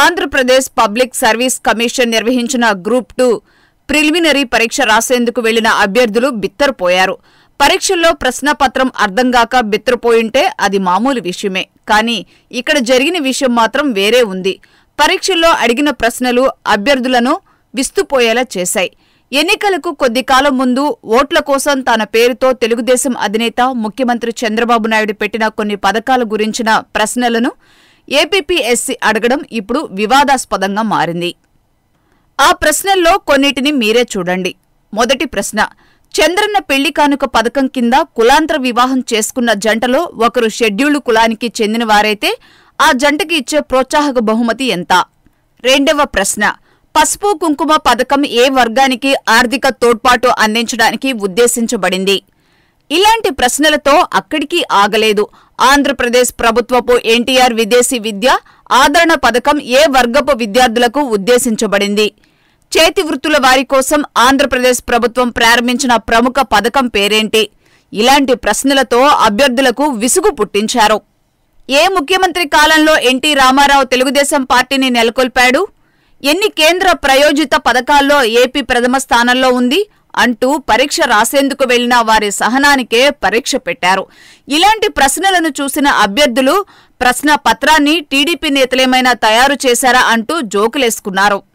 Andhra Pradesh public service commission నిర్వహించిన group two preliminary పరీక్ష రాసేందుకు వెళ్లిన అభ్యర్థులు బిత్తరపోయారు పరీక్షల్లో ప్రశ్నపత్రం అర్థం గాక బిత్తరపోయింటే అది మామూలు విషయమే కానీ ఇక్కడ జరిగిన విషయం మాత్రం వేరే ఉంది పరీక్షల్లో అడిగిన ప్రశ్నలు అభ్యర్థులను విస్తుపోయేలా చేశాయి ఎన్నికలకు కొద్ది కాలం ముందు ఓట్ల కోసం తన పేరుతో తెలుగుదేశం అధినేత ముఖ్యమంత్రి చంద్రబాబు నాయుడు పెట్టిన కొన్ని పథకాల గురించిన ప్రశ్నలను ఏపీపీఎస్సీ అడగడం ఇప్పుడు వివాదాస్పదంగా మారింది ఆ ప్రశ్నల్లో కొన్నిటిని మీరే చూడండి మొదటి ప్రశ్న చంద్రన్న పెళ్లి కానుక పథకం కింద కులాంతర వివాహం చేసుకున్న జంటలో ఒకరు షెడ్యూల్డ్ కులానికి చెందిన వారైతే ఆ జంటకి ఇచ్చే ప్రోత్సాహక బహుమతి ఎంత రెండవ ప్రశ్న పసుపు కుంకుమ పథకం ఏ వర్గానికి ఆర్థిక తోడ్పాటు అందించడానికి ఉద్దేశించబడింది ఇలాంటి ప్రశ్నలతో అక్కడికి ఆగలేదు ఆంధ్రప్రదేశ్ ప్రభుత్వపు ఎన్టీఆర్ విదేశీ విద్య ఆదరణ పథకం ఏ వర్గపు విద్యార్థులకు ఉద్దేశించబడింది చేతి వృత్తుల వారి కోసం ఆంధ్రప్రదేశ్ ప్రభుత్వం ప్రారంభించిన ప్రముఖ పథకం పేరేంటి ఇలాంటి ప్రశ్నలతో అభ్యర్థులకు విసుగు పుట్టించారు ఏ ముఖ్యమంత్రి కాలంలో ఎన్టీ రామారావు తెలుగుదేశం పార్టీని నెలకొల్పాడు ఎన్ని కేంద్ర ప్రయోజిత పథకాల్లో ఏపీ ప్రథమ స్థానంలో ఉంది అంటూ పరీక్ష రాసేందుకు వెళ్లిన వారి సహనానికే పరీక్ష పెట్టారు ఇలాంటి ప్రశ్నలను చూసిన అభ్యర్థులు ప్రశ్న పత్రాన్ని టీడీపీ నేతలేమైనా తయారు చేశారా అంటూ జోకులేసుకున్నారు